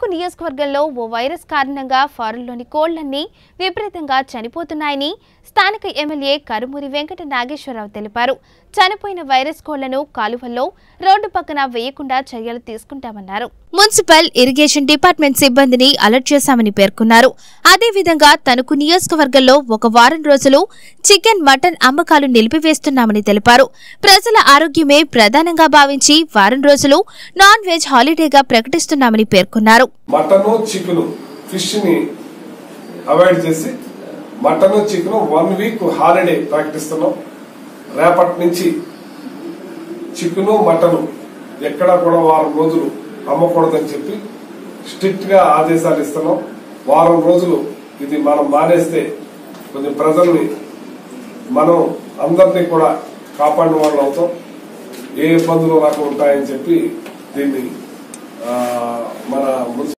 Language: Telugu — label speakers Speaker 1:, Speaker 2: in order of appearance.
Speaker 1: తణుకు నియోజకవర్గంలో ఓ వైరస్ కారణంగా ఫారంలోని కోళ్లన్నీ విపరీతంగా చనిపోతున్నాయని స్థానిక ఎమ్మెల్యే కరుమూరి వెంకట నాగేశ్వరరావు తెలిపారు చనిపోయిన వైరస్ కోళ్లను కాలువల్లో రోడ్డు పక్కన వేయకుండా చర్యలు తీసుకుంటామన్నారు మున్సిపల్ ఇరిగేషన్ డిపార్ట్మెంట్ సిబ్బందిని అలర్ట్ చేశామని పేర్కొన్నారు అదేవిధంగా తణుకు నియోజకవర్గంలో ఒక వారం రోజులు చికెన్ మటన్ అమ్మకాలు నిలిపివేస్తున్నామని తెలిపారు ప్రజల ఆరోగ్యమే ప్రధానంగా భావించి వారం రోజులు నాన్ వెజ్ హాలిడేగా ప్రకటిస్తున్నామని పేర్కొన్నారు
Speaker 2: మటను చికెను ఫిష్ ని అవాయిడ్ చేసి mutton chicken one week holiday ప్రకటిస్తున్నాం రేపటి నుంచి చికెను మటను ఎక్కడా కూడా వారం రోజులు అమ్మకూడదని చెప్పి స్ట్రిక్ట్ గా ఆదేశాలు ఇస్తున్నాం వారం రోజులు ఇది మనం మానేస్తే కొంచెం ప్రజల్ని మనం అందరినీ కూడా కాపాడిన వాళ్ళు అవుతాం ఏ ఇబ్బందులు రాకుండా ఉంటాయని చెప్పి దీన్ని ఆ, మన